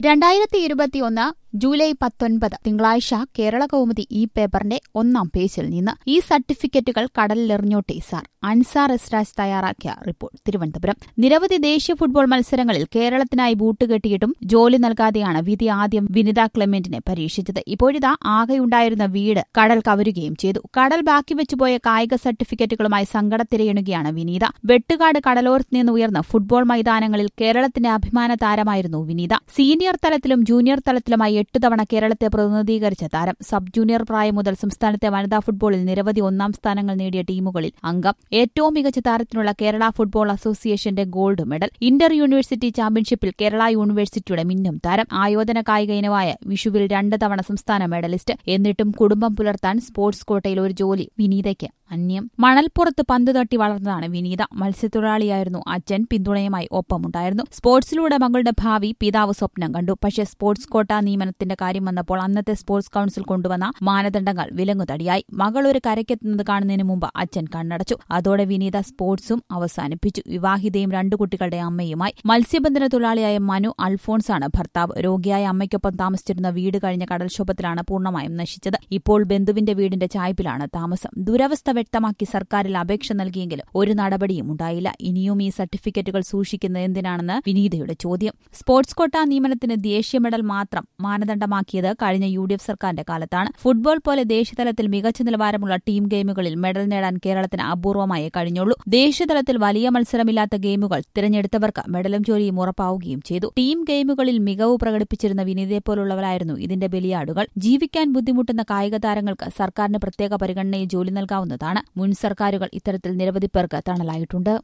രണ്ടായിരത്തി ഇരുപത്തിയൊന്ന് ജൂലൈ പത്തൊൻപത് തിങ്കളാഴ്ച കേരള കൗമുദി ഈ പേപ്പറിന്റെ ഒന്നാം പേജിൽ നിന്ന് ഈ സർട്ടിഫിക്കറ്റുകൾ കടലിലെറിഞ്ഞോട്ടെ സാർ അൻസാർ എസ്രാജ് തയ്യാറാക്കിയ റിപ്പോർട്ട് തിരുവനന്തപുരം നിരവധി ദേശീയ ഫുട്ബോൾ മത്സരങ്ങളിൽ കേരളത്തിനായി ബൂട്ട് കെട്ടിയിട്ടും ജോലി നൽകാതെയാണ് വിധി ആദ്യം വിനിത ക്ലെമന്റിനെ പരീക്ഷിച്ചത് ഇപ്പോഴിതാ ആകെയുണ്ടായിരുന്ന വീട് കടൽ കവരുകയും ചെയ്തു കടൽ ബാക്കി വെച്ചുപോയ കായിക സർട്ടിഫിക്കറ്റുകളുമായി സങ്കടത്തിരയണുകയാണ് വിനീത വെട്ടുകാട് കടലോരത്ത് നിന്ന് ഉയർന്ന ഫുട്ബോൾ മൈതാനങ്ങളിൽ കേരളത്തിന്റെ അഭിമാന താരമായിരുന്നു വിനീത സീനിയർ തലത്തിലും ജൂനിയർ തലത്തിലുമായി എട്ട് തവണ കേരളത്തെ പ്രതിനിധീകരിച്ച താരം സബ് ജൂനിയർ പ്രായം മുതൽ സംസ്ഥാനത്തെ വനിതാ ഫുട്ബോളിൽ നിരവധി ഒന്നാം സ്ഥാനങ്ങൾ നേടിയ ടീമുകളിൽ അംഗം ഏറ്റവും മികച്ച താരത്തിനുള്ള കേരള ഫുട്ബോൾ അസോസിയേഷന്റെ ഗോൾഡ് മെഡൽ ഇന്റർ യൂണിവേഴ്സിറ്റി ചാമ്പ്യൻഷിപ്പിൽ കേരള യൂണിവേഴ്സിറ്റിയുടെ മിന്നും താരം ആയോധന കായിക ഇനമായ വിഷുവിൽ രണ്ട് തവണ സംസ്ഥാന മെഡലിസ്റ്റ് എന്നിട്ടും കുടുംബം പുലർത്താൻ സ്പോർട്സ് കോട്ടയിൽ ഒരു ജോലി വിനീതയ്ക്ക് അന്യം മണൽപ്പുറത്ത് പന്ത് തട്ടി വളർന്നതാണ് വിനീത മത്സ്യത്തൊഴിലാളിയായിരുന്നു അച്ഛൻ പിന്തുണയുമായി ഒപ്പമുണ്ടായിരുന്നു സ്പോർട്സിലൂടെ മകളുടെ ഭാവി പിതാവ് സ്വപ്നം കണ്ടു പക്ഷേ സ്പോർട്സ് കോട്ട നിയമനത്തിന്റെ കാര്യം വന്നപ്പോൾ അന്നത്തെ സ്പോർട്സ് കൌൺസിൽ കൊണ്ടുവന്ന മാനദണ്ഡങ്ങൾ വിലങ്ങുതടിയായി മകൾ ഒരു കരയ്ക്കെത്തുന്നത് കാണുന്നതിന് മുമ്പ് അച്ഛൻ കണ്ണടച്ചു അതോടെ വിനീത സ്പോർട്സും അവസാനിപ്പിച്ചു വിവാഹിതയും രണ്ടു കുട്ടികളുടെ അമ്മയുമായി മത്സ്യബന്ധന തൊഴിലാളിയായ മനു അൽഫോൺസാണ് ഭർത്താവ് രോഗിയായ അമ്മയ്ക്കൊപ്പം താമസിച്ചിരുന്ന വീട് കഴിഞ്ഞ കടൽക്ഷോഭത്തിലാണ് പൂർണ്ണമായും നശിച്ചത് ഇപ്പോൾ ബന്ധുവിന്റെ വീടിന്റെ ചായ്പിലാണ് താമസം ദുരവസ്ഥ വ്യക്തമാക്കി സർക്കാരിൽ അപേക്ഷ നൽകിയെങ്കിലും ഒരു നടപടിയും ഉണ്ടായില്ല ഇനിയും ഈ സർട്ടിഫിക്കറ്റുകൾ സൂക്ഷിക്കുന്നത് എന്തിനാണെന്ന് വിനീതയുടെ ചോദ്യം സ്പോർട്സ് കോട്ട നിയമനത്തിന് ദേശീയ മെഡൽ മാത്രം മാനദണ്ഡമാക്കിയത് കഴിഞ്ഞ യു ഡി എഫ് സർക്കാരിന്റെ കാലത്താണ് ഫുട്ബോൾ പോലെ ദേശീയതലത്തിൽ മികച്ച നിലവാരമുള്ള ടീം ഗെയിമുകളിൽ മെഡൽ നേടാൻ കേരളത്തിന് അപൂർവമായേ കഴിഞ്ഞുള്ളൂ ദേശീയതലത്തിൽ വലിയ മത്സരമില്ലാത്ത ഗെയിമുകൾ തിരഞ്ഞെടുത്തവർക്ക് മെഡലും ജോലിയും ഉറപ്പാവുകയും ചെയ്തു ടീം ഗെയിമുകളിൽ മികവ് പ്രകടിപ്പിച്ചിരുന്ന വിനീതയെപ്പോലുള്ളവരായിരുന്നു ഇതിന്റെ ബലിയാടുകൾ ജീവിക്കാൻ ബുദ്ധിമുട്ടുന്ന കായിക താരങ്ങൾക്ക് സർക്കാരിന് പ്രത്യേക പരിഗണനയിൽ ജോലി നൽകാവുന്നതാണ് മുൻ സർക്കാരുകൾ ഇത്തരത്തിൽ നിരവധി പേർക്ക് തണലായിട്ടുണ്ട്